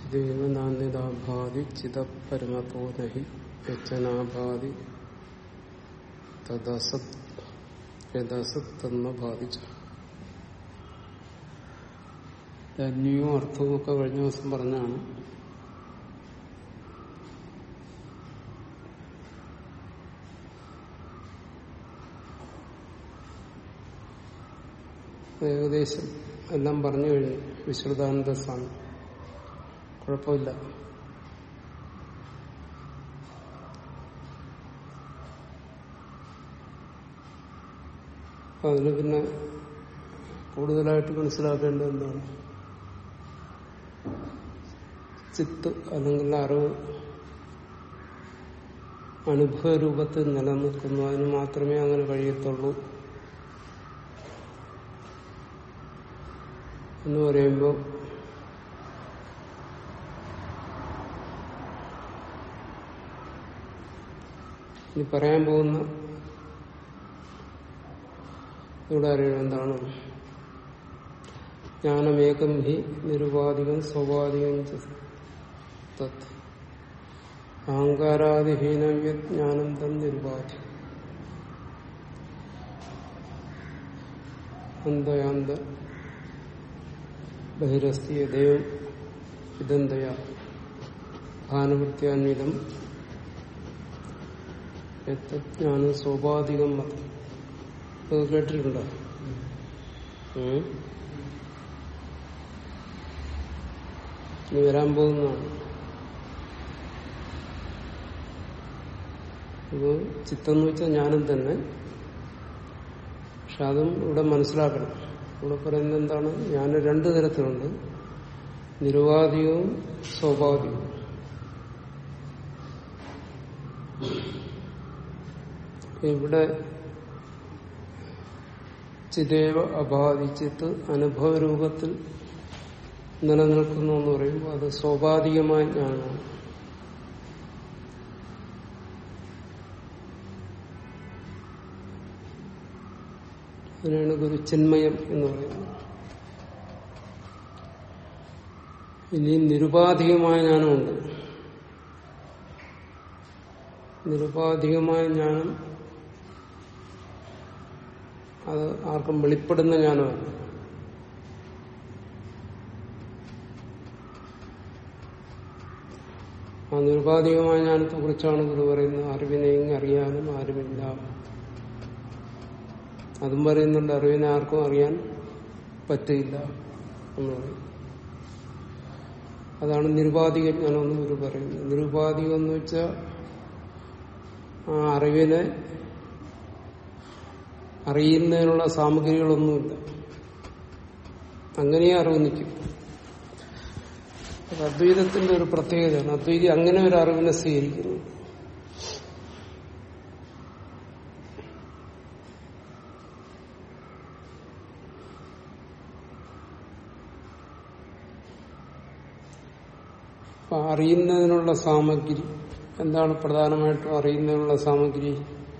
ചിദേവനാന്യതാഭാതി ചിതപരമതോ നഹി യച്ചനാഭാതി തദസത് യദസത് തന്ന ബാധിച്ചു ധന്യവും അർത്ഥവും ഒക്കെ കഴിഞ്ഞ ദിവസം പറഞ്ഞാണ് ഏകദേശം എല്ലാം പറഞ്ഞു കഴിഞ്ഞു വിശ്രുതാനന്ദ സ്വാമി കുഴപ്പമില്ല അതിന് പിന്നെ കൂടുതലായിട്ട് മനസ്സിലാക്കേണ്ടത് എന്താണ് ചിത്ത് അല്ലെങ്കിൽ അറിവ് അനുഭവ രൂപത്തിൽ നിലനിൽക്കുന്നു അതിന് മാത്രമേ അങ്ങനെ കഴിയത്തുള്ളൂ എന്ന് പറയുമ്പോൾ ഇനി പറയാൻ പോകുന്ന ഇവിടെ അറിയണം എന്താണ് ജ്ഞാനമേകം ഹി നിരുപാധികം സ്വാഭാവികം തത് അഹങ്കാരാദിഹീനവ്യജ്ഞാനം തൻ നിരുപാധി അന്തയാന്ത ബഹിരസ്തി യഥയും ഇതന്തയ ഭാനുവൃത്യാന്വിതം ജ്ഞാനം സ്വാഭാവികം മതം അത് കേട്ടിട്ടുണ്ടോ ഇനി വരാൻ പോകുന്നതാണ് ഇത് ചിത്തം എന്ന് വെച്ചാൽ ജ്ഞാനം തന്നെ പക്ഷെ അതും ഇവിടെ മനസ്സിലാക്കണം ഇവിടെ പറയുന്നത് എന്താണ് ജ്ഞാനം രണ്ടു തരത്തിലുണ്ട് നിരുപാധികവും സ്വാഭാവികവും ഇവിടെ ചിതേവ അബാധിച്ചിത്ത് അനുഭവ രൂപത്തിൽ നിലനിൽക്കുന്നു എന്ന് പറയുമ്പോൾ അത് സ്വാഭാവികമായ ജ്ഞാനമാണ് അതിനാണ് ഗുരു ചിന്മയം എന്ന് പറയുന്നത് ഇനി നിരുപാധികമായ ജ്ഞാനമുണ്ട് നിരുപാധികമായ ജ്ഞാനം അത് ആർക്കും വെളിപ്പെടുന്ന ജ്ഞാനമല്ല ആ നിരുപാധികമായ ജ്ഞാനത്തെ കുറിച്ചാണ് ഗുരു പറയുന്നത് അറിവിനെയും അറിയാനും ആരുമില്ല അതും പറയുന്നുണ്ട് അറിവിനെ ആർക്കും അറിയാൻ പറ്റില്ല എന്ന് പറയും അതാണ് നിരുപാധിക ജ്ഞാനം എന്ന് ഗുരു പറയുന്നത് നിരുപാധികം എന്ന് വെച്ചാൽ ആ അറിവിനെ അറിയുന്നതിനുള്ള സാമഗ്രികളൊന്നുമില്ല അങ്ങനെ അറിവ് നിൽക്കും അത് അദ്വൈതത്തിന്റെ ഒരു പ്രത്യേകതയാണ് അദ്വൈതി അങ്ങനെ ഒരു അറിവിനെ സ്വീകരിക്കുന്നു അപ്പൊ അറിയുന്നതിനുള്ള സാമഗ്രി എന്താണ് പ്രധാനമായിട്ടും അറിയുന്നതിനുള്ള സാമഗ്രി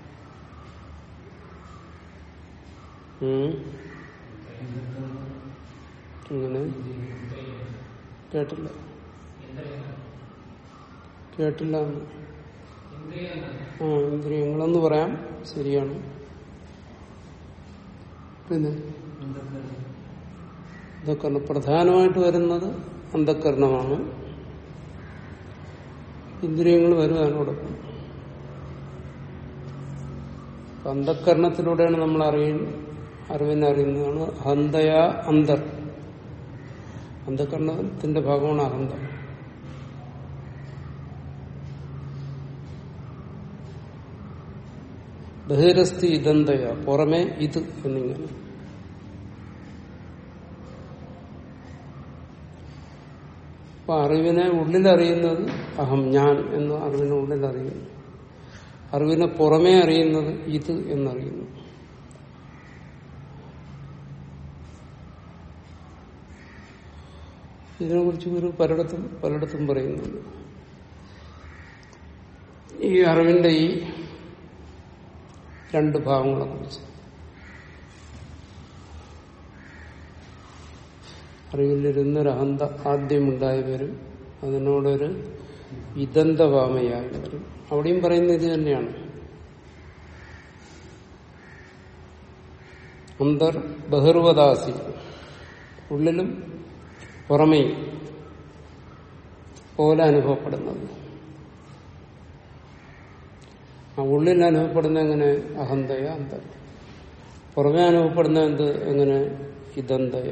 അങ്ങനെ കേട്ടില്ല കേട്ടില്ല ആ ഇന്ദ്രിയങ്ങളെന്ന് പറയാം ശരിയാണ് പിന്നെ ഇതൊക്കെ പ്രധാനമായിട്ട് വരുന്നത് അന്ധക്കരണമാണ് ഇന്ദ്രിയങ്ങൾ വരും അതിനോടൊപ്പം അന്ധക്കരണത്തിലൂടെയാണ് നമ്മൾ അറിയുന്നത് അറിവിനെ അറിയുന്നതാണ് ഹന്തയ അന്തർ അന്ധകരണത്തിന്റെ ഭാഗമാണ് അഹന്ത ബഹിരസ്ഥി ഇതന്തയ പുറമെ ഇത് എന്നിങ്ങനെ അപ്പൊ അറിവിനെ ഉള്ളിലറിയുന്നത് അഹം ഞാൻ എന്ന് അറിവിനെ ഉള്ളിലറിയുന്നു അറിവിനെ പുറമേ അറിയുന്നത് ഇത് എന്നറിയുന്നു ഇതിനെക്കുറിച്ച് ഒരു പലയിടത്തും പലയിടത്തും പറയുന്നുണ്ട് ഈ അറിവിന്റെ ഈ രണ്ട് ഭാവങ്ങളെ കുറിച്ച് അറിവിലിരുന്നൊരു അഹന്ത ആദ്യം ഉണ്ടായി വരും അതിനോടൊരു ഇതന്തവാമയായി വരും അവിടെയും പറയുന്നത് ഇത് തന്നെയാണ് അന്തർ ബഹിർവദാസി ഉള്ളിലും പുറമേയും പോലെ അനുഭവപ്പെടുന്നത് ആ ഉള്ളിൽ അനുഭവപ്പെടുന്ന എങ്ങനെ അഹന്തയ അന്തർ പുറമേ അനുഭവപ്പെടുന്ന എന്ത് എങ്ങനെ ഇതന്തയ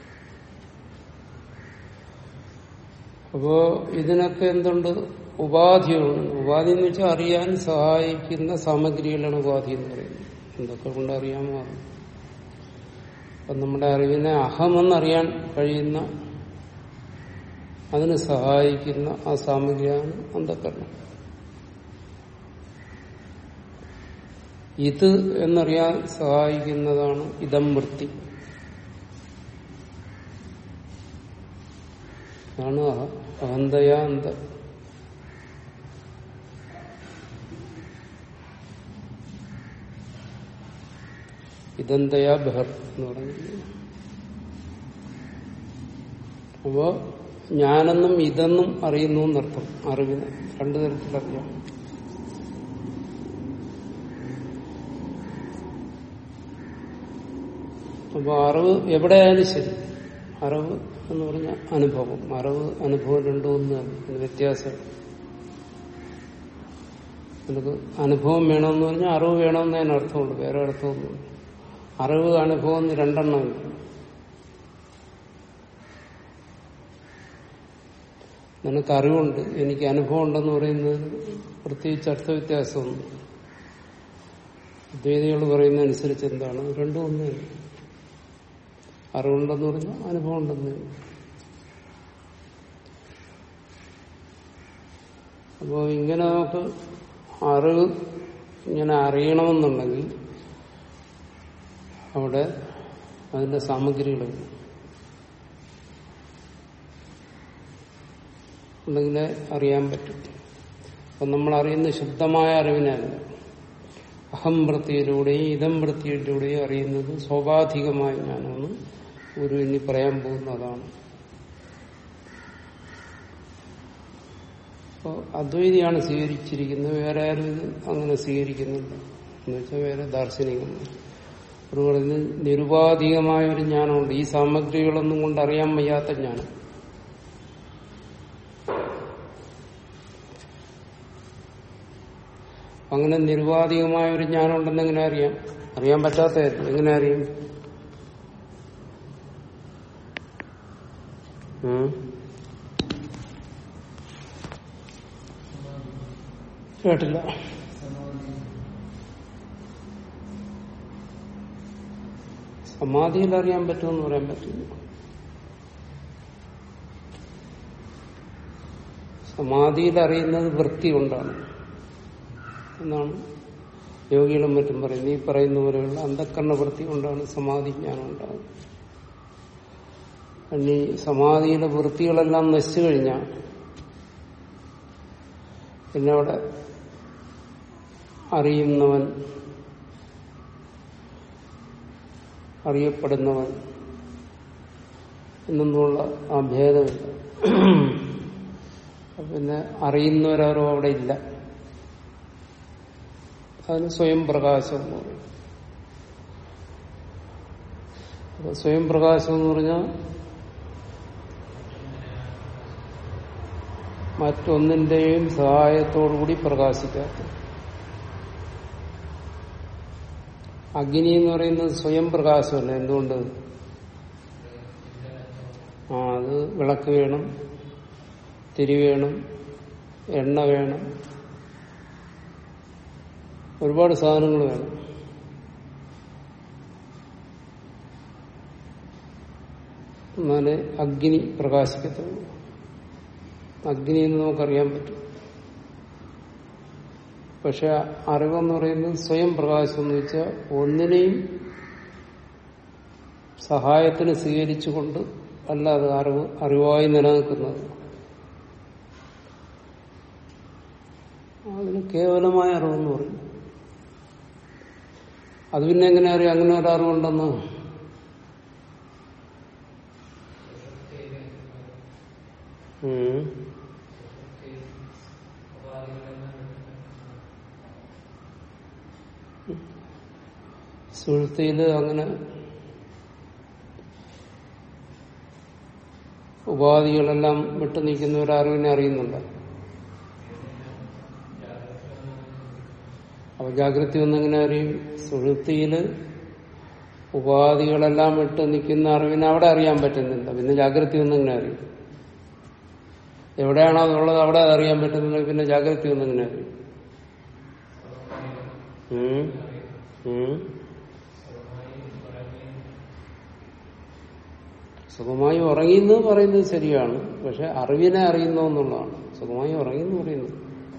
അപ്പോ ഇതിനൊക്കെ എന്തുണ്ട് ഉപാധികളുണ്ട് ഉപാധി എന്ന് വെച്ചാൽ അറിയാൻ സഹായിക്കുന്ന സാമഗ്രികളാണ് ഉപാധി എന്ന് പറയുന്നത് എന്തൊക്കെ കൊണ്ട് അറിയാമോ അത് അപ്പം നമ്മുടെ അറിവിനെ അഹമെന്നറിയാൻ കഴിയുന്ന അതിന് സഹായിക്കുന്ന ആ സാമഗ്രിയാണ് അന്ധക്കരണം ഇത് എന്നറിയാൻ സഹായിക്കുന്നതാണ് ഇതം വൃത്തി ആണ് അഹന്തയ അന്ത ഇതന്തയാ ബഹർ എന്ന് പറയുന്നത് അപ്പോ ഞാനെന്നും ഇതെന്നും അറിയുന്നു എന്നർത്ഥം അറിവിന് രണ്ടു തരത്തിലറിയാം അപ്പൊ അറിവ് എവിടെയായാലും ശരി അറിവ് എന്ന് പറഞ്ഞ അനുഭവം അറിവ് അനുഭവം രണ്ടും ഒന്ന് വ്യത്യാസം നമുക്ക് അനുഭവം വേണമെന്ന് പറഞ്ഞാൽ അറിവ് വേണമെന്ന് അതിന് അർത്ഥമുണ്ട് വേറെ അർത്ഥമൊന്നുമില്ല അറിവ് അനുഭവം എന്ന് രണ്ടെണ്ണമില്ല നിനക്ക് അറിവുണ്ട് എനിക്ക് അനുഭവം ഉണ്ടെന്ന് പറയുന്നത് പ്രത്യേകിച്ച് അർത്ഥവ്യത്യാസമൊന്നും അദ്വൈതികൾ പറയുന്ന അനുസരിച്ച് എന്താണ് രണ്ടും ഒന്ന് അറിവുണ്ടെന്ന് പറഞ്ഞാൽ അനുഭവം ഉണ്ടെന്ന് അപ്പോൾ ഇങ്ങനെ നമുക്ക് അറിവ് ഇങ്ങനെ അറിയണമെന്നുണ്ടെങ്കിൽ അവിടെ അതിന്റെ സാമഗ്രികൾ ഉണ്ടെങ്കിലേ അറിയാൻ പറ്റും അപ്പം നമ്മൾ അറിയുന്ന ശുദ്ധമായ അറിവിനല്ല അഹം വൃത്തിയിലൂടെയും ഇതം വൃത്തിയിലൂടെയും അറിയുന്നത് സ്വാഭാവികമായ ഞാനാണ് ഗുരു ഇനി പറയാൻ പോകുന്നതാണ് അപ്പോൾ അദ്വൈതിയാണ് സ്വീകരിച്ചിരിക്കുന്നത് വേറെ ആരും ഇത് അങ്ങനെ സ്വീകരിക്കുന്നില്ല എന്ന് വെച്ചാൽ വേറെ ദാർശനികമാണ് ഒരു പറയുന്നത് നിരുപാധികമായ ഒരു ജ്ഞാനമുണ്ട് ഈ സാമഗ്രികളൊന്നും കൊണ്ട് അറിയാൻ വയ്യാത്ത ജ്ഞാനം അങ്ങനെ നിരുപാധികമായ ഒരു ജ്ഞാനം ഉണ്ടെന്ന് എങ്ങനെ അറിയാം അറിയാൻ പറ്റാത്ത എങ്ങനെ അറിയും ഉം? കേട്ടില്ല സമാധിയിൽ അറിയാൻ പറ്റുമെന്ന് പറയാൻ പറ്റില്ല സമാധിയിൽ അറിയുന്നത് വൃത്തി കൊണ്ടാണ് എന്നാണ് യോഗികളും മറ്റും പറയുന്നത് ഈ പറയുന്ന പോലെയുള്ള അന്ധക്കരണ വൃത്തി കൊണ്ടാണ് സമാധി ജ്ഞാനം ഉണ്ടാകുന്നത് ഇനി സമാധിയിലെ വൃത്തികളെല്ലാം നശിച്ചു കഴിഞ്ഞാൽ പിന്നെ അവിടെ അറിയുന്നവൻ അറിയപ്പെടുന്നവൻ എന്നൊന്നുള്ള ആ ഭേദമില്ല പിന്നെ അറിയുന്നവരാരോ അവിടെ ഇല്ല അതിന് സ്വയം പ്രകാശം എന്ന് പറയും അപ്പൊ സ്വയം പ്രകാശം എന്ന് പറഞ്ഞാൽ മറ്റൊന്നിന്റെയും സഹായത്തോടുകൂടി പ്രകാശിക്കാത്ത അഗ്നി എന്ന് പറയുന്നത് സ്വയം പ്രകാശമല്ല എന്തുകൊണ്ട് ആ അത് വിളക്ക് വേണം തിരി വേണം എണ്ണ വേണം ഒരുപാട് സാധനങ്ങൾ വേണം എന്നാലേ അഗ്നി പ്രകാശിക്കത്തുള്ളൂ അഗ്നി എന്ന് നമുക്കറിയാൻ പറ്റും പക്ഷെ അറിവെന്ന് പറയുന്നത് സ്വയം പ്രകാശം എന്ന് വെച്ചാൽ ഒന്നിനെയും സഹായത്തിന് സ്വീകരിച്ചുകൊണ്ട് അല്ലാതെ അറിവ് അറിവായി നിലനിൽക്കുന്നത് അതിന് കേവലമായ അറിവെന്ന് പറയും അത് പിന്നെ എങ്ങനെ അറിയാം അങ്ങനെ ഒരു അറിവുണ്ടെന്ന് ഉം സുഹൃത്തിയില് അങ്ങനെ ഉപാധികളെല്ലാം വിട്ടു നിൽക്കുന്ന ഒരു അറിവിനെ അറിയുന്നുണ്ട് അപ്പൊ ജാഗ്രത ഒന്നെങ്ങനെ അറിയും സുഹൃത്തിയില് ഉപാധികളെല്ലാം വിട്ട് നിൽക്കുന്ന അറിവിനെ അവിടെ അറിയാൻ പറ്റുന്നില്ല പിന്നെ ജാഗ്രത ഒന്നെങ്ങനെ അറിയും എവിടെയാണോ അതുള്ളത് അവിടെ അറിയാൻ പറ്റുന്നില്ല പിന്നെ ജാഗ്രത ഒന്നെങ്ങനെ അറിയും ഉം? ഉം? സുഖമായി ഉറങ്ങിയെന്ന് പറയുന്നത് ശരിയാണ് പക്ഷെ അറിവിനെ അറിയുന്നു എന്നുള്ളതാണ് സുഖമായി ഉറങ്ങിയെന്ന് പറയുന്നത്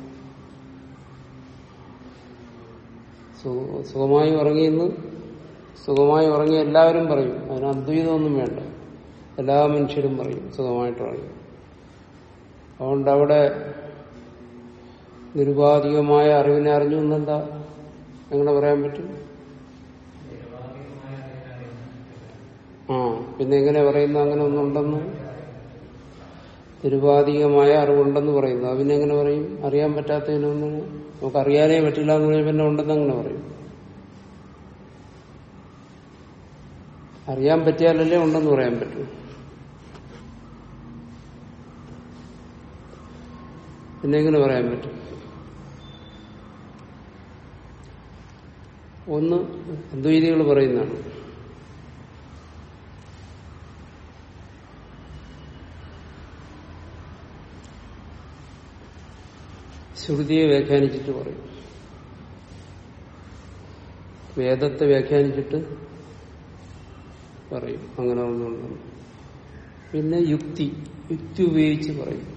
സു- സുഖമായി ഉറങ്ങിയെന്ന് സുഖമായി ഉറങ്ങി എല്ലാവരും പറയും അതിന് അദ്വൈതമൊന്നും വേണ്ട എല്ലാ മനുഷ്യരും പറയും സുഖമായിട്ട് ഉറങ്ങി അതുകൊണ്ട് അവിടെ നിരുപാധികമായ അറിവിനെ അറിഞ്ഞു എന്നെന്താ എങ്ങനെ പറയാൻ പറ്റും ആ പിന്നെ എങ്ങനെ പറയുന്നു അങ്ങനെ ഒന്നുണ്ടെന്ന് നിരുപാധികമായ അറിവുണ്ടെന്ന് പറയുന്നു അത് പിന്നെ എങ്ങനെ പറയും അറിയാൻ പറ്റാത്തതിനൊന്നും നമുക്ക് അറിയാനേ പറ്റില്ല എന്ന് പറഞ്ഞാൽ പിന്നെ ഉണ്ടെന്ന് അങ്ങനെ പറയും അറിയാൻ പറ്റിയാലല്ലേ ഉണ്ടെന്ന് പറയാൻ പറ്റൂ പിന്നെ എങ്ങനെ പറയാൻ പറ്റും ഒന്ന് അദ്വൈതികൾ പറയുന്നതാണ് ശ്രുതിയെ വ്യാഖ്യാനിച്ചിട്ട് പറയും വേദത്തെ വ്യാഖ്യാനിച്ചിട്ട് പറയും അങ്ങനെ ഒന്നുണ്ടെന്ന് പിന്നെ യുക്തി യുക്തി ഉപയോഗിച്ച് പറയും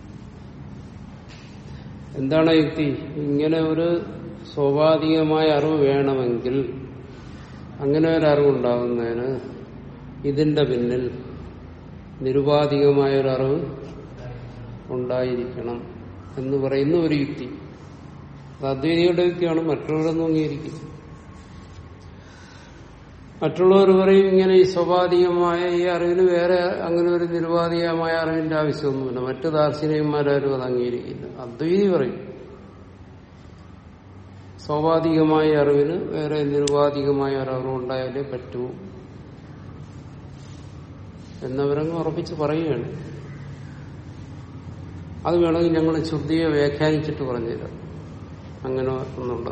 എന്താണ് യുക്തി ഇങ്ങനെ ഒരു സ്വാഭാവികമായ അറിവ് വേണമെങ്കിൽ അങ്ങനെ ഒരു അറിവുണ്ടാകുന്നതിന് ഇതിന്റെ പിന്നിൽ നിരുപാധികമായ ഒരു അറിവ് ഉണ്ടായിരിക്കണം എന്ന് പറയുന്ന ഒരു യുക്തി അത് അദ്വൈതികളുടെ യുക്തിയാണ് മറ്റുള്ളവരൊന്നും അംഗീകരിക്കും മറ്റുള്ളവർ പറയും ഇങ്ങനെ ഈ സ്വാഭാവികമായ ഈ അറിവിന് വേറെ അങ്ങനെ ഒരു നിരുപാധികമായ അറിവിന്റെ ആവശ്യമൊന്നുമില്ല മറ്റു ദാർശനികന്മാരും അത് അംഗീകരിക്കില്ല അദ്വൈതി പറയും സ്വാഭാവികമായ അറിവിന് വേറെ നിരുപാധികമായ ഒരു അറിവ് ഉണ്ടായാലേ പറ്റൂ എന്നവരങ്ങ് ഉറപ്പിച്ച് പറയുകയാണ് അത് വേണമെങ്കിൽ ഞങ്ങൾ ശ്രുതിയെ വ്യാഖ്യാനിച്ചിട്ട് പറഞ്ഞുതരാം അങ്ങനെ ഒന്നുണ്ട്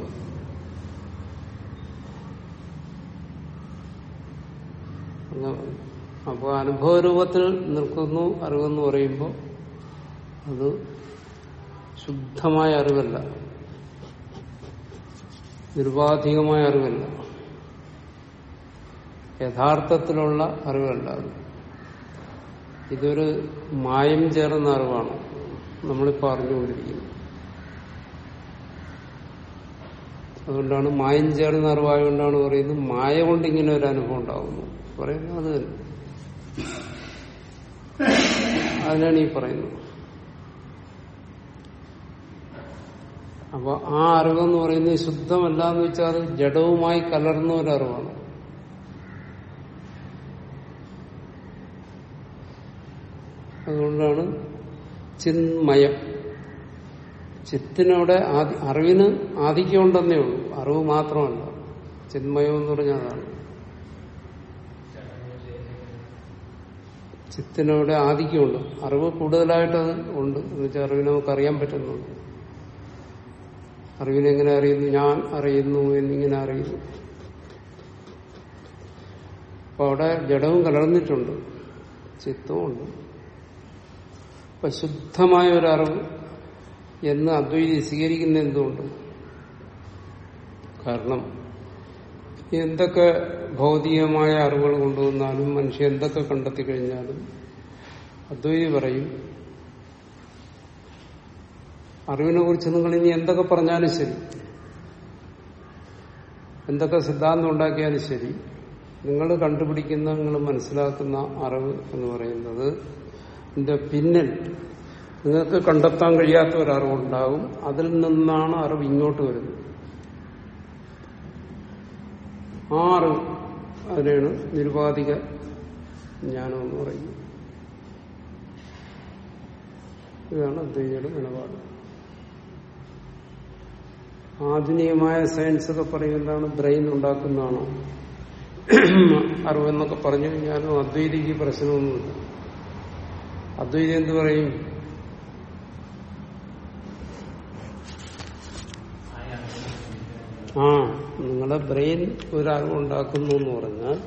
അപ്പോൾ അനുഭവരൂപത്തിൽ നിൽക്കുന്നു അറിവെന്ന് പറയുമ്പോൾ അത് ശുദ്ധമായ അറിവല്ല നിരുപാധികമായ അറിവല്ല യഥാർത്ഥത്തിലുള്ള അറിവല്ല അത് ഇതൊരു മായം ചേർന്ന അറിവാണ് നമ്മളിപ്പോൾ അറിഞ്ഞുകൊണ്ടിരിക്കുന്നത് അതുകൊണ്ടാണ് മായം ചേർന്ന അറിവായതുകൊണ്ടാണ് പറയുന്നത് മായ കൊണ്ട് ഇങ്ങനെ ഒരു അനുഭവം ഉണ്ടാകുന്നു പറയുന്നത് അത് തന്നെ അതിനാണ് ഈ പറയുന്നത് അപ്പൊ ആ അറിവെന്ന് പറയുന്നത് ശുദ്ധമല്ല എന്ന് വെച്ചാൽ അത് ജഡവുമായി കലർന്ന ഒരു അറിവാണ് അതുകൊണ്ടാണ് ചിന്മയം ചിത്തിനവിടെ ആദി- അറിവിന് ആധിക്യം ഉണ്ടെന്നേ ഉള്ളൂ അറിവ് മാത്രമല്ല ചിന്മയം എന്ന് പറഞ്ഞാൽ അതാണ് ചിത്തിനവിടെ ആധിക്യമുണ്ട് അറിവ് കൂടുതലായിട്ട് അത് ഉണ്ട് എന്ന് വെച്ചാൽ അറിവിനെ നമുക്ക് അറിയാൻ പറ്റുന്നുണ്ട് അറിവിനെ എങ്ങനെ അറിയുന്നു ഞാൻ അറിയുന്നു എന്നിങ്ങനെ അറിയുന്നു അപ്പൊ അവിടെ ജഡവും കലർന്നിട്ടുണ്ട് ചിത്തവും ഉണ്ട് അപ്പൊ ശുദ്ധമായ ഒരു അറിവ് എന്ന് അദ്വൈതി സ്വീകരിക്കുന്ന എന്തുകൊണ്ട് കാരണം എന്തൊക്കെ ഭൗതികമായ അറിവുകൾ കൊണ്ടുവന്നാലും മനുഷ്യൻ എന്തൊക്കെ കണ്ടെത്തി കഴിഞ്ഞാലും അദ്വൈതി പറയും അറിവിനെ കുറിച്ച് നിങ്ങൾ ഇനി എന്തൊക്കെ പറഞ്ഞാലും ശരി എന്തൊക്കെ സിദ്ധാന്തം ഉണ്ടാക്കിയാലും ശരി നിങ്ങൾ കണ്ടുപിടിക്കുന്ന നിങ്ങൾ മനസ്സിലാക്കുന്ന അറിവ് എന്ന് പറയുന്നത് ഇതിന്റെ പിന്നിൽ നിങ്ങൾക്ക് കണ്ടെത്താൻ കഴിയാത്ത ഒരു അറിവുണ്ടാകും അതിൽ നിന്നാണ് അറിവ് ഇങ്ങോട്ട് വരുന്നത് ആ അറിവ് അതിനാണ് നിരുപാധിക ജ്ഞാനം എന്ന് പറയുന്നത് ഇതാണ് അദ്വൈതയുടെ നിലപാട് ആധുനികമായ സയൻസ് ഒക്കെ പറയും എന്താണ് ബ്രെയിൻ ഉണ്ടാക്കുന്നതാണോ അറിവെന്നൊക്കെ പറഞ്ഞു കഴിഞ്ഞാലും അദ്വൈതിക്ക് പ്രശ്നമൊന്നുമില്ല അദ്വൈതി എന്ത് പറയും ആ നിങ്ങളുടെ ബ്രെയിൻ ഒരു അറിവുണ്ടാക്കുന്നു എന്ന് പറഞ്ഞാൽ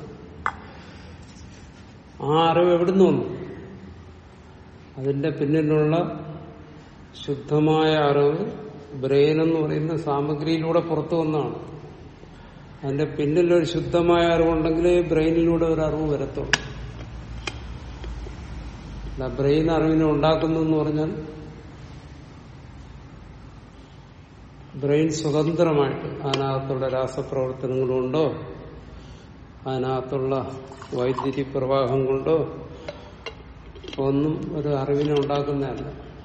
ആ അറിവ് എവിടുന്ന് വന്നു അതിന്റെ പിന്നിലുള്ള ശുദ്ധമായ അറിവ് ബ്രെയിൻ എന്ന് പറയുന്ന സാമഗ്രിയിലൂടെ പുറത്തു വന്നതാണ് അതിന്റെ പിന്നിലൊരു ശുദ്ധമായ അറിവുണ്ടെങ്കിലേ ബ്രെയിനിലൂടെ ഒരു അറിവ് വരത്തുള്ളൂ അല്ല ബ്രെയിൻ അറിവിനെ ഉണ്ടാക്കുന്നു എന്ന് പറഞ്ഞാൽ ബ്രെയിൻ സ്വതന്ത്രമായിട്ട് അതിനകത്തുള്ള രാസപ്രവർത്തനങ്ങളുണ്ടോ അതിനകത്തുള്ള വൈദ്യുതി പ്രവാഹം കൊണ്ടോ ഒന്നും ഒരു അറിവിനെ ഉണ്ടാക്കുന്നതല്ല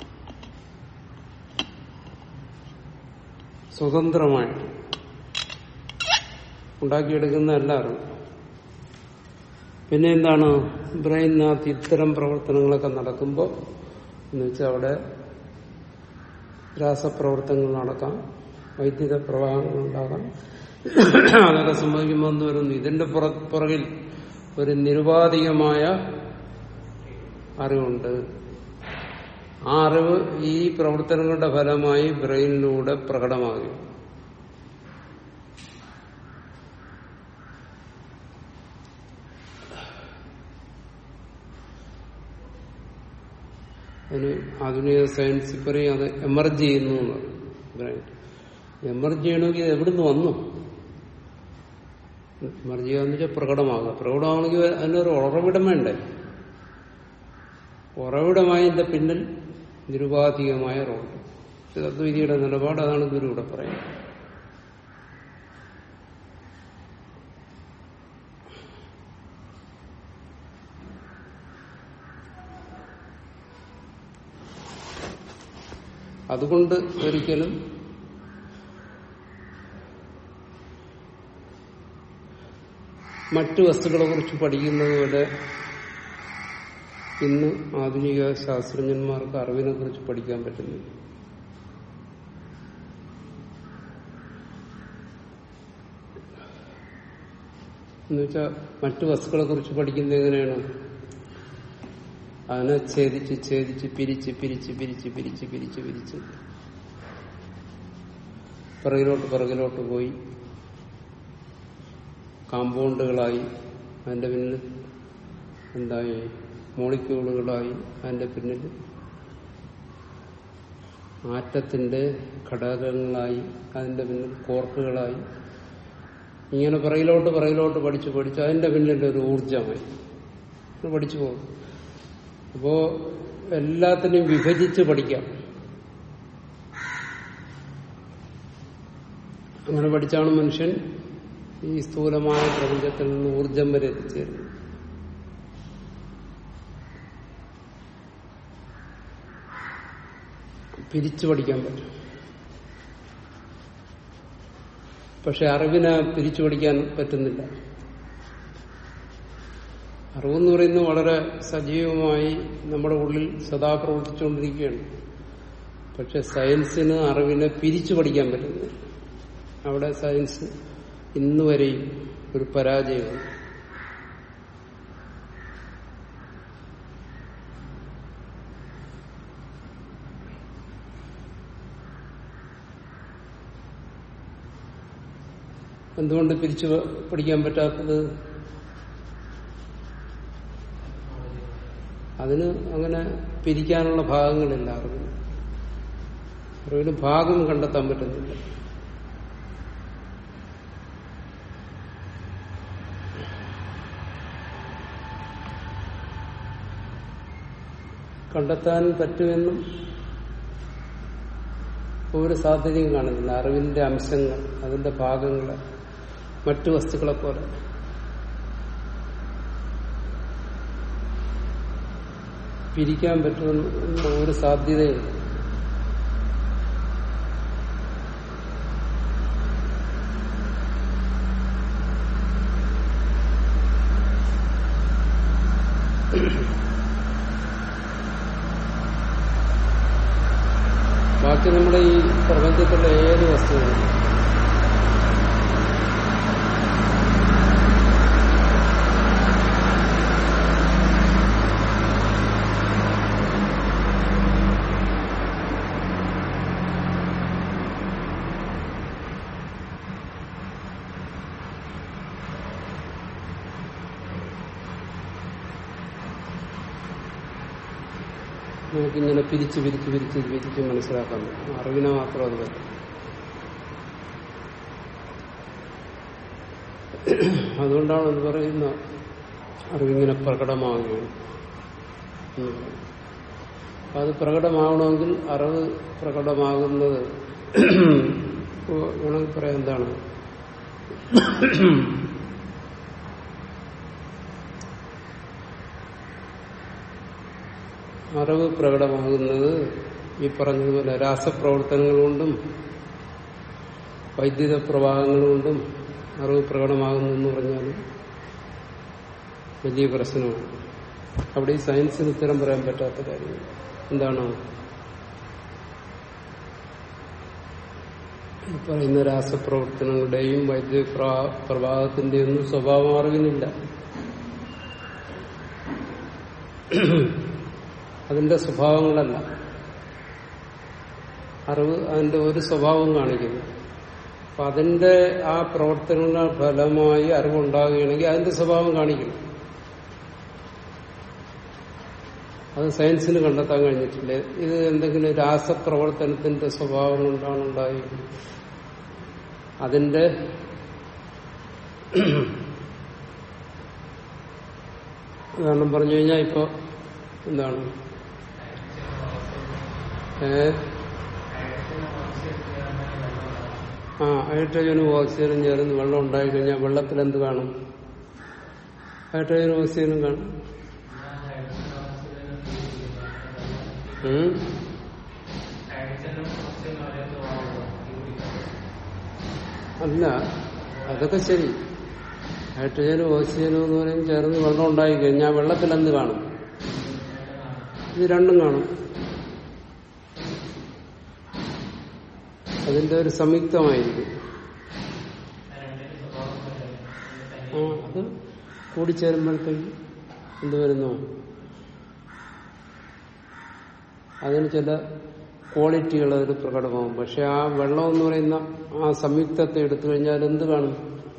സ്വതന്ത്രമായിട്ട് ഉണ്ടാക്കിയെടുക്കുന്നതല്ല അറിവ് പിന്നെ എന്താണ് ബ്രെയിനകത്ത് ഇത്തരം പ്രവർത്തനങ്ങളൊക്കെ നടക്കുമ്പോൾ എന്ന് വെച്ചാൽ അവിടെ രാസപ്രവർത്തനങ്ങൾ നടക്കാം വൈദ്യുത പ്രവാഹങ്ങൾ ഉണ്ടാകാം അതൊക്കെ സംഭവിക്കുമ്പോൾ എന്ത് വരുന്നു ഇതിന്റെ പുറ- പുറകിൽ ഒരു നിരുപാധികമായ അറിവുണ്ട് ആ അറിവ് ഈ പ്രവർത്തനങ്ങളുടെ ഫലമായി ബ്രെയിനിലൂടെ പ്രകടമാകും അതിന് ആധുനിക സയൻസ് പറയും അത് എമർജ് ചെയ്യുന്നു എന്ന് ബ്രെയിൻ എമർജ് ചെയ്യണമെങ്കിൽ ഇത് എവിടുന്ന് വന്നു എമർജ് ചെയ്യാന്ന് വെച്ചാൽ പ്രകടമാകുക പ്രകടമാണെങ്കിൽ അതിനൊരു ഉറവിടം വേണ്ടേ ഉറവിടമായി ഇതിന്റെ പിന്നിൽ നിരുപാധികമായ റോഡ് ഇത് അദ്വൈതിയുടെ നിലപാട് അതാണ് ഗുരു ഇവിടെ പറയുന്നത് അതുകൊണ്ട് ഒരിക്കലും മറ്റു വസ്തുക്കളെ കുറിച്ച് പഠിക്കുന്നത് പോലെ ഇന്ന് ആധുനിക ശാസ്ത്രജ്ഞന്മാർക്ക് അറിവിനെ കുറിച്ച് പഠിക്കാൻ പറ്റുന്നില്ല എന്നുവെച്ചാൽ മറ്റു വസ്തുക്കളെ കുറിച്ച് പഠിക്കുന്നത് എങ്ങനെയാണ് അതിനെ ഛേദിച്ച് ഛേദിച്ച് പിരിച്ച് പിരിച്ച് പിരിച്ച് പിരിച്ച് പിരിച്ച് പിരിച്ച് പിറകിലോട്ട് പിറകിലോട്ട് പോയി കാമ്പൗണ്ടുകളായി അതിന്റെ പിന്നിൽ എന്തായി മോളിക്യൂളുകളായി അതിന്റെ പിന്നിൽ ആറ്റത്തിന്റെ ഘടകങ്ങളായി അതിന്റെ പിന്നിൽ കോർക്കുകളായി ഇങ്ങനെ പിറകിലോട്ട് പിറകിലോട്ട് പഠിച്ചു പഠിച്ചു അതിന്റെ പിന്നിൽ ഒരു ഊർജമായി ഇത് പഠിച്ചു പോകും അപ്പോ എല്ലാത്തിനെയും വിഭജിച്ച് പഠിക്കാം അങ്ങനെ പഠിച്ചാണ് മനുഷ്യൻ ഈ സ്ഥൂലമായ പ്രപഞ്ചത്തിൽ നിന്ന് ഊർജം വരെ എത്തിച്ചേരുന്നത് പിരിച്ചു പഠിക്കാൻ പറ്റും പക്ഷെ അറിവിനെ പിരിച്ചു പഠിക്കാൻ പറ്റുന്നില്ല അറിവെന്ന് പറയുന്നത് വളരെ സജീവമായി നമ്മുടെ ഉള്ളിൽ സദാ പ്രവർത്തിച്ചുകൊണ്ടിരിക്കുകയാണ് പക്ഷെ സയൻസിന് അറിവിനെ പിരിച്ചു പഠിക്കാൻ പറ്റുന്നില്ല അവിടെ സയൻസ് ഇന്ന് വരെയും ഒരു പരാജയമാണ് എന്തുകൊണ്ട് പിരിച്ചു പഠിക്കാൻ പറ്റാത്തത് അതിന് അങ്ങനെ പിരിക്കാനുള്ള ഭാഗങ്ങളില്ല അറിവിന് അറിവിന് ഭാഗം കണ്ടെത്താൻ പറ്റുന്നില്ല കണ്ടെത്താൻ പറ്റുമെന്നും ഒരു സാധ്യതയും കാണുന്നില്ല അറിവിന്റെ അംശങ്ങൾ അതിന്റെ ഭാഗങ്ങൾ മറ്റു വസ്തുക്കളെ പോലെ പിരിക്കാൻ പറ്റുമെന്ന ഒരു സാധ്യതയും ബാക്കി നമ്മുടെ ഈ പ്രപഞ്ചത്തിലുള്ള ഏത് വസ്തുവും നമുക്കിങ്ങനെ പിരിച്ച് പിരിച്ച് പിരിച്ച് പിരിച്ച് മനസ്സിലാക്കാൻ പറ്റും അറിവിനെ മാത്രം അത് പറ്റും അതുകൊണ്ടാണ് അത് പറയുന്ന അറിവിങ്ങനെ പ്രകടമാകുകയാണ് എന്ന് പറയുന്നത്. അപ്പൊ അത് പ്രകടമാകണമെങ്കിൽ അറിവ് പ്രകടമാകുന്നത് ഇപ്പോ വേണമെങ്കിൽ പറയാം എന്താണ് അറിവ് പ്രകടമാകുന്നത് ഈ പറഞ്ഞതുപോലെ രാസപ്രവർത്തനങ്ങൾ കൊണ്ടും വൈദ്യുത പ്രവാഹങ്ങൾ കൊണ്ടും അറിവ് പ്രകടമാകുന്നു എന്ന് പറഞ്ഞാൽ വലിയ പ്രശ്നമാണ് അവിടെ ഈ സയൻസിന് ഉത്തരം പറയാൻ പറ്റാത്ത കാര്യം എന്താണ് ഈ പറയുന്ന രാസപ്രവർത്തനങ്ങളുടെയും വൈദ്യുത പ്രവാ- പ്രവാഹത്തിന്റെയും ഒന്നും സ്വഭാവം അറിവിനില്ല അതിന്റെ സ്വഭാവങ്ങളല്ല അറിവ് അതിന്റെ ഒരു സ്വഭാവം കാണിക്കുന്നു അപ്പൊ അതിന്റെ ആ പ്രവർത്തനങ്ങളുടെ ഫലമായി അറിവുണ്ടാകുകയാണെങ്കിൽ അതിന്റെ സ്വഭാവം കാണിക്കണം അത് സയൻസിന് കണ്ടെത്താൻ കഴിഞ്ഞിട്ടില്ല ഇത് എന്തെങ്കിലും രാസപ്രവർത്തനത്തിന്റെ സ്വഭാവം കൊണ്ടാണ് ഉണ്ടായിരിക്കുന്നത് അതിന്റെ ഉദാഹരണം പറഞ്ഞു കഴിഞ്ഞാൽ ഇപ്പൊ എന്താണ് ഏ ആ ഹൈഡ്രജനും ഓക്സിജനും ചേർന്ന് വെള്ളം ഉണ്ടായി കഴിഞ്ഞാൽ വെള്ളത്തിൽ എന്ത് കാണും ഹൈഡ്രജനും ഓക്സിജനും കാണും ഉം? അല്ല അതൊക്കെ ശരി ഹൈഡ്രജനും ഓക്സിജനും എന്ന് പറയും ചേർന്ന് വെള്ളം ഉണ്ടായി കഴിഞ്ഞാൽ വെള്ളത്തിൽ എന്ത് കാണും ഇത് രണ്ടും കാണും അതിന്റെ ഒരു സംയുക്തമായിരിക്കും ആ അത് കൂടിച്ചേരുമ്പോഴത്തേക്ക് എന്ത് വരുന്നു അതിന് ചില ക്വാളിറ്റികൾ അതിൽ പ്രകടമാകും പക്ഷെ ആ വെള്ളം എന്ന് പറയുന്ന ആ സംയുക്തത്തെ എടുത്തു കഴിഞ്ഞാൽ എന്ത് കാണും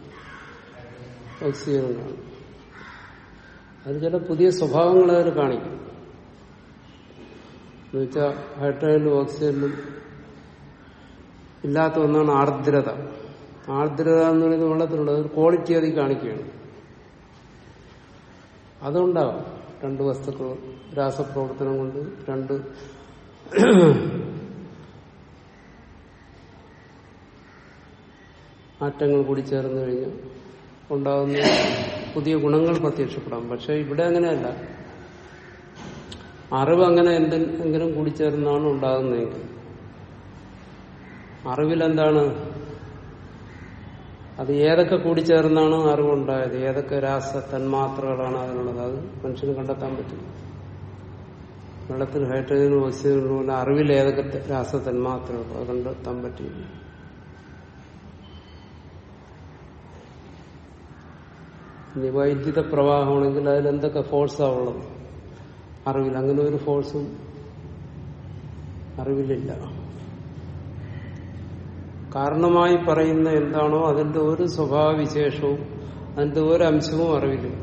ഓക്സിജൻ കാണും അത് ചില പുതിയ സ്വഭാവങ്ങൾ അതിൽ കാണിക്കും എന്നുവെച്ചാൽ ഹൈഡ്രജനും ഓക്സിജനും ഇല്ലാത്ത ഒന്നാണ് ആർദ്രത ആർദ്രത എന്ന് പറയുന്നത് വെള്ളത്തിലുള്ളത് ഒരു ക്വാളിറ്റി അതിൽ കാണിക്കുകയാണ് അതുണ്ടാവും രണ്ട് വസ്തുക്കൾ രാസപ്രവർത്തനം കൊണ്ട് രണ്ട് ആറ്റങ്ങൾ കൂടി ചേർന്ന് കഴിഞ്ഞാൽ ഉണ്ടാകുന്ന പുതിയ ഗുണങ്ങൾ പ്രത്യക്ഷപ്പെടാം പക്ഷെ ഇവിടെ അങ്ങനെയല്ല അറിവ് അങ്ങനെ എന്തെങ്കിലും കൂടിച്ചേർന്നാണ് ഉണ്ടാകുന്നതെങ്കിൽ അറിവിലെന്താണ് അത് ഏതൊക്കെ കൂടിച്ചേർന്നാണ് അറിവുണ്ടായത് ഏതൊക്കെ രാസ തന്മാത്രകളാണ് അതിനുള്ളത് അത് മനുഷ്യന് കണ്ടെത്താൻ പറ്റും വെള്ളത്തിൽ ഹൈഡ്രജനും ഓക്സിജനും പോലെ അറിവിൽ ഏതൊക്കെ ത- രാസ തന്മാത്രകൾ അത് കണ്ടെത്താൻ പറ്റില്ല ഇനി വൈദ്യുത പ്രവാഹമാണെങ്കിൽ അതിലെന്തൊക്കെ ഫോഴ്സാണ് ഉള്ളത് അറിവിൽ അങ്ങനെ ഒരു ഫോഴ്സും അറിവിലില്ല കാരണമായി പറയുന്ന എന്താണോ അതിന്റെ ഒരു സ്വഭാവവിശേഷവും അതിന്റെ ഒരു അംശവും അറിവില്ല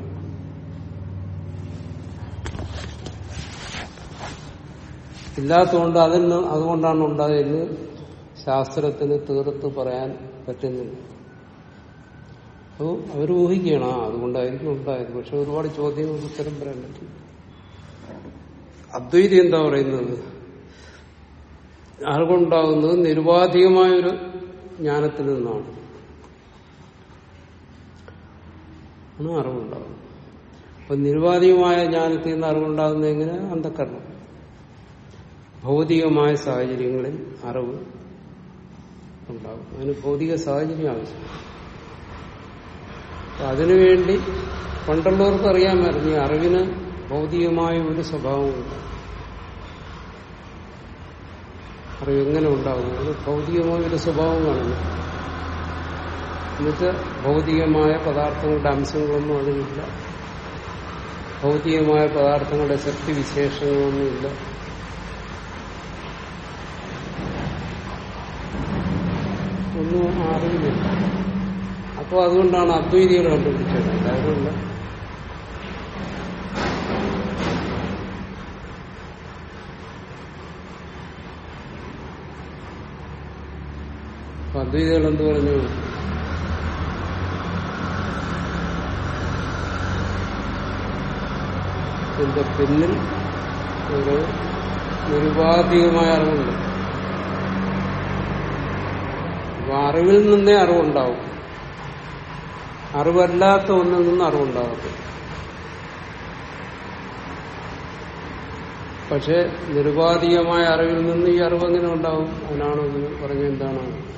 ഇല്ലാത്തതുകൊണ്ട് അതിന് അതുകൊണ്ടാണ് ഉണ്ടായതെന്ന് ശാസ്ത്രത്തിന് തീർത്ത് പറയാൻ പറ്റുന്നില്ല അത് അവർ ഊഹിക്കുകയാണ് ആ അതുകൊണ്ടായിരിക്കും ഉണ്ടായത് പക്ഷെ ഒരുപാട് ചോദ്യങ്ങൾക്ക് ഉത്തരം പറയാൻ പറ്റും അദ്വൈതി എന്താ പറയുന്നത് അറിവുണ്ടാകുന്നത് നിരുപാധികമായൊരു ജ്ഞാനത്തിൽ നിന്നാണ് ആണ് അറിവുണ്ടാകുന്നത് അപ്പൊ നിരുപാധികമായ ജ്ഞാനത്തിൽ നിന്ന് അറിവുണ്ടാകുന്നത് എങ്ങനെ അന്ധക്കരണം ഭൗതികമായ സാഹചര്യങ്ങളിൽ അറിവ് ഉണ്ടാകും അതിന് ഭൗതിക സാഹചര്യം ആവശ്യം അപ്പൊ അതിനുവേണ്ടി പണ്ടുള്ളവർക്ക് അറിയാമായിരുന്നു ഈ അറിവിന് ഭൗതികമായ ഒരു സ്വഭാവമുണ്ട് അറിവ് എങ്ങനെ ഉണ്ടാകും അത് ഭൗതികമായ ഒരു സ്വഭാവം കാണുന്നു എന്നിട്ട് ഭൗതികമായ പദാർത്ഥങ്ങളുടെ അംശങ്ങളൊന്നും അതിലില്ല ഭൗതികമായ പദാർത്ഥങ്ങളുടെ ശക്തിവിശേഷങ്ങളൊന്നുമില്ല ഒന്നും ആ അറിവില്ല അപ്പോൾ അതുകൊണ്ടാണ് അദ്വൈതികൾ കണ്ടുപിടിച്ചത് അല്ലാതുമില്ല അപ്പൊ അദ്വൈതികൾ എന്ത് പറഞ്ഞു ഇതിന്റെ പിന്നിൽ ഒരു നിരുപാധികമായ അറിവുണ്ട് അപ്പൊ അറിവിൽ നിന്നേ അറിവുണ്ടാവും അറിവല്ലാത്ത ഒന്നിൽ നിന്ന് അറിവുണ്ടാകത്തില്ല പക്ഷെ നിരുപാധികമായ അറിവിൽ നിന്ന് ഈ അറിവ് എങ്ങനെ ഉണ്ടാവും അതിനാണ് ഇതിന് പറഞ്ഞ എന്താണ്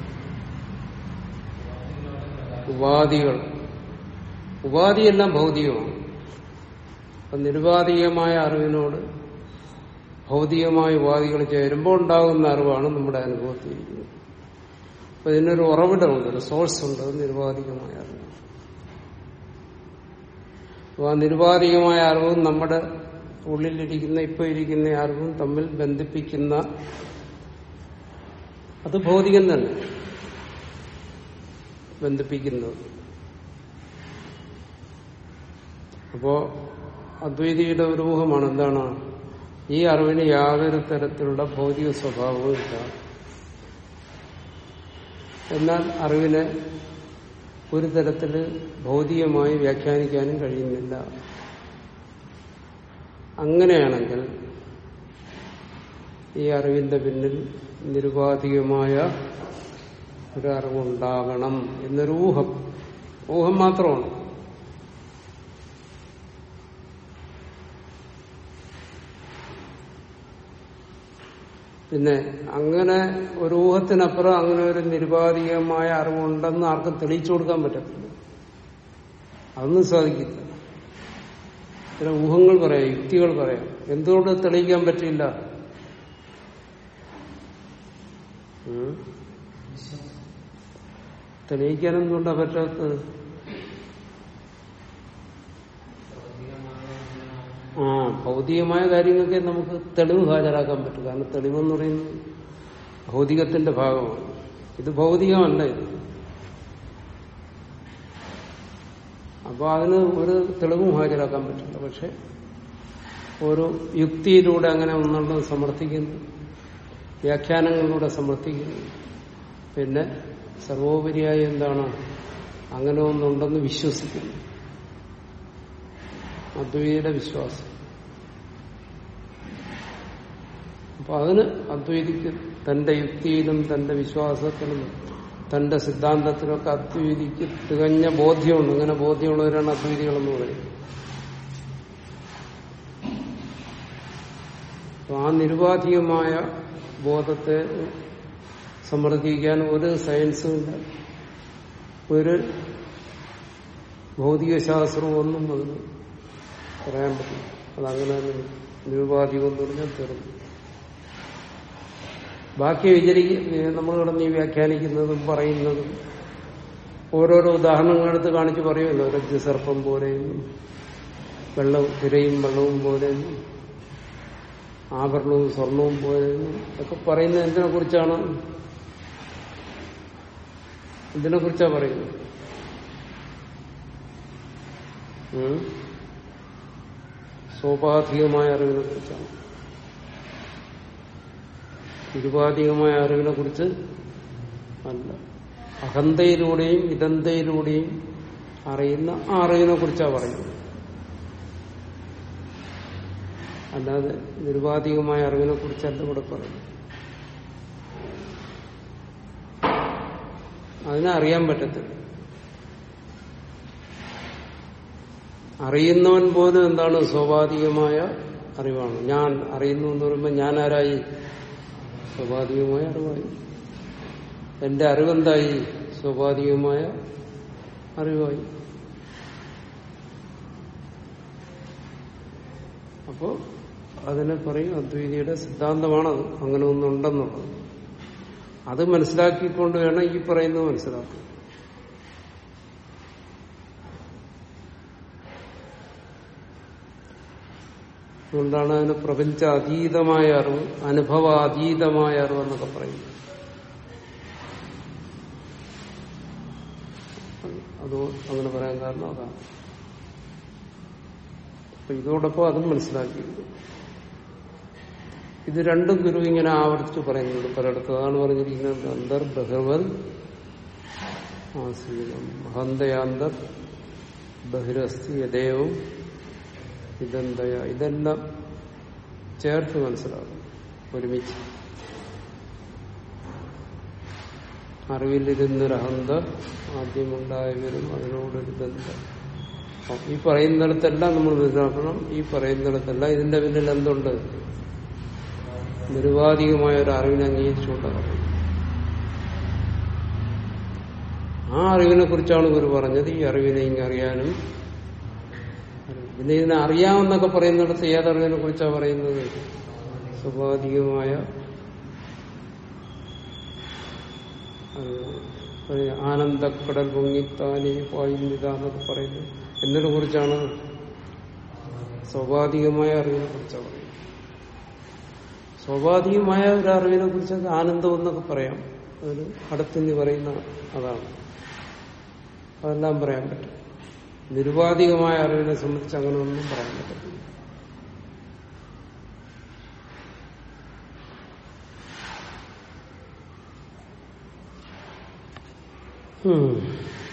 ഉപാധികൾ ഉപാധിയെല്ലാം ഭൗതികമാണ് അപ്പൊ നിരുപാധികമായ അറിവിനോട് ഭൗതികമായ ഉപാധികൾ ചേരുമ്പോൾ ഉണ്ടാകുന്ന അറിവാണ് നമ്മുടെ അനുഭവത്തിൽ ഇരിക്കുന്നത് അപ്പൊ ഇതിനൊരു ഉറവിടമുണ്ട് ഒരു സോഴ്സ് ഉണ്ട് അത് നിരുപാധികമായ അറിവ് അപ്പൊ ആ നിരുപാധികമായ അറിവും നമ്മുടെ ഉള്ളിലിരിക്കുന്ന ഇപ്പൊ ഇരിക്കുന്ന അറിവും തമ്മിൽ ബന്ധിപ്പിക്കുന്ന അത് ഭൗതികം തന്നെ ബന്ധിപ്പിക്കുന്നത് അപ്പോ അദ്വൈതിയുടെ ഒരു ഊഹമാണ് എന്താണ് ഈ അറിവിന് യാതൊരു തരത്തിലുള്ള ഭൗതിക സ്വഭാവവും ഇല്ല എന്നാൽ അറിവിനെ ഒരു തരത്തില് ഭൗതികമായി വ്യാഖ്യാനിക്കാനും കഴിയുന്നില്ല അങ്ങനെയാണെങ്കിൽ ഈ അറിവിന്റെ പിന്നിൽ നിരുപാധികമായ ഒരു അറിവുണ്ടാകണം എന്നൊരു ഊഹം ഊഹം മാത്രമാണ് പിന്നെ അങ്ങനെ ഒരു ഊഹത്തിനപ്പുറം അങ്ങനെ ഒരു നിരുപാധികമായ അറിവുണ്ടെന്ന് ആർക്കും തെളിയിച്ചു കൊടുക്കാൻ പറ്റത്തില്ല അതൊന്നും സാധിക്കില്ല ചില ഊഹങ്ങൾ പറയാം യുക്തികൾ പറയാം എന്തുകൊണ്ട് തെളിയിക്കാൻ പറ്റില്ല ഉം? തെളിയിക്കാൻ എന്തുകൊണ്ടാ പറ്റാത്തത് ആ ഭൗതികമായ കാര്യങ്ങൾക്ക് നമുക്ക് തെളിവ് ഹാജരാക്കാൻ പറ്റും കാരണം തെളിവെന്ന് പറയുന്നത് ഭൗതികത്തിന്റെ ഭാഗമാണ് ഇത് ഭൗതികമല്ല ഇത് അപ്പൊ അതിന് ഒരു തെളിവും ഹാജരാക്കാൻ പറ്റില്ല പക്ഷെ ഒരു യുക്തിയിലൂടെ അങ്ങനെ ഒന്നുള്ളത് സമർത്ഥിക്കുന്നു വ്യാഖ്യാനങ്ങളിലൂടെ സമർത്ഥിക്കുന്നു പിന്നെ സർവോപരിയായി എന്താണ് അങ്ങനെ ഒന്നുണ്ടെന്ന് വിശ്വസിക്കുന്നു അദ്വൈതിയുടെ വിശ്വാസം അപ്പൊ അതിന് അദ്വൈതിക്ക് തന്റെ യുക്തിയിലും തന്റെ വിശ്വാസത്തിലും തന്റെ സിദ്ധാന്തത്തിലൊക്കെ അദ്വൈതിക്ക് തികഞ്ഞ ബോധ്യമുണ്ട് ഇങ്ങനെ ബോധ്യമുള്ളവരാണ് അദ്വൈതികളെന്ന് പറയുന്നത് അപ്പൊ ആ നിരുപാധികമായ ബോധത്തെ സമർത്ഥിക്കാൻ ഒരു സയൻസും ഇല്ല ഒരു ഭൗതികശാസ്ത്രവും ഒന്നും അതിന് പറയാൻ പറ്റില്ല അതങ്ങനെ തന്നെ നിരുപാധികം എന്ന് പറഞ്ഞാൽ തീർന്നു ബാക്കി വിചരി നമ്മൾ കിടന്ന് ഈ വ്യാഖ്യാനിക്കുന്നതും പറയുന്നതും ഓരോരോ ഉദാഹരണങ്ങളെടുത്ത് കാണിച്ച് പറയുമല്ലോ രജ്ജുസർപ്പം പോലെയും വെള്ളവും തിരയും വെള്ളവും പോലെയും ആഭരണവും സ്വർണവും പോലെയും ഒക്കെ പറയുന്നത് എന്തിനെ കുറിച്ചാണ് എന്തിനെ കുറിച്ചാ പറയുന്നത് ഉം? സോപാധികമായ അറിവിനെ കുറിച്ചാണ് നിരുപാധികമായ അറിവിനെ കുറിച്ച് അല്ല അഹന്തയിലൂടെയും ഇതന്തയിലൂടെയും അറിയുന്ന ആ അറിവിനെ കുറിച്ചാണ് പറയുന്നത് അല്ലാതെ നിരുപാധികമായ അറിവിനെ കുറിച്ചല്ല ഇവിടെ പറയുന്നത് അതിനെ അറിയാൻ പറ്റത്തില്ല അറിയുന്നവൻ പോലും എന്താണ് സ്വാഭാവികമായ അറിവാണ് ഞാൻ അറിയുന്നു എന്ന് പറയുമ്പോൾ ഞാൻ ആരായി സ്വാഭാവികമായ അറിവായി എന്റെ അറിവെന്തായി സ്വാഭാവികമായ അറിവായി അപ്പോ അതിനെ പറയും അദ്വൈതിയുടെ സിദ്ധാന്തമാണത് അങ്ങനെ ഒന്നുണ്ടെന്നുള്ളത് അത് മനസ്സിലാക്കിക്കൊണ്ട് വേണം ഈ പറയുന്നത് മനസ്സിലാക്കുക അതുകൊണ്ടാണ് അതിന് പ്രപഞ്ച അതീതമായ അറിവ് അനുഭവാതീതമായ അറിവ് എന്നൊക്കെ പറയുന്നത് അത് അങ്ങനെ പറയാൻ കാരണം അതാണ് അപ്പൊ ഇതോടൊപ്പം അതും മനസ്സിലാക്കിയിരുന്നു ഇത് രണ്ടും ഗുരു ഇങ്ങനെ ആവർത്തിച്ച് പറയുന്നുണ്ട് പലയിടത്തും അതാണ് പറഞ്ഞിരിക്കുന്നത് അന്തർ ബഹിർവൽ ആസീനം ഹന്തയാന്തർ ബഹിരസ്തി യദേവും ഇതെന്തയ ഇതെല്ലാം ചേർത്ത് മനസ്സിലാകും ഒരുമിച്ച് അറിവിലിരുന്നൊരഹന്ത ആദ്യമുണ്ടായി വരും അതിനോടൊരു ബന്ധം അപ്പൊ ഈ പറയുന്നിടത്തെല്ലാം നമ്മൾ മനസ്സിലാക്കണം ഈ പറയുന്നിടത്തെല്ലാം ഇതിന്റെ പിന്നിൽ എന്തുണ്ട് നിരുപാധികമായ ഒരു അറിവിനെ അംഗീകരിച്ചുകൊണ്ടാണ് ആ അറിവിനെ കുറിച്ചാണ് ഗുരു പറഞ്ഞത് ഈ അറിവിനെ ഇങ്ങനെ അറിയാനും പിന്നെ ഇതിനെ അറിയാമെന്നൊക്കെ പറയുന്നിടത്ത് ഏതറിവിനെ കുറിച്ചാണ് പറയുന്നത് സ്വാഭാവികമായ ആനന്ദക്കടൽ പൊങ്ങിത്താനെ പായുന്നിത എന്നൊക്കെ പറയുന്നത് എന്നതിനെ കുറിച്ചാണ് സ്വാഭാവികമായ അറിവിനെ കുറിച്ചാണ് പറയുന്നത് സ്വാഭാവികമായ ഒരു അറിവിനെ കുറിച്ച് ആനന്ദം എന്നൊക്കെ പറയാം അതിന് അടുത്തുനിന്ന് പറയുന്ന അതാണ് അതെല്ലാം പറയാൻ പറ്റും നിരുപാധികമായ അറിവിനെ സംബന്ധിച്ച് അങ്ങനെ ഒന്നും പറയാൻ പറ്റത്തില്ല ഉം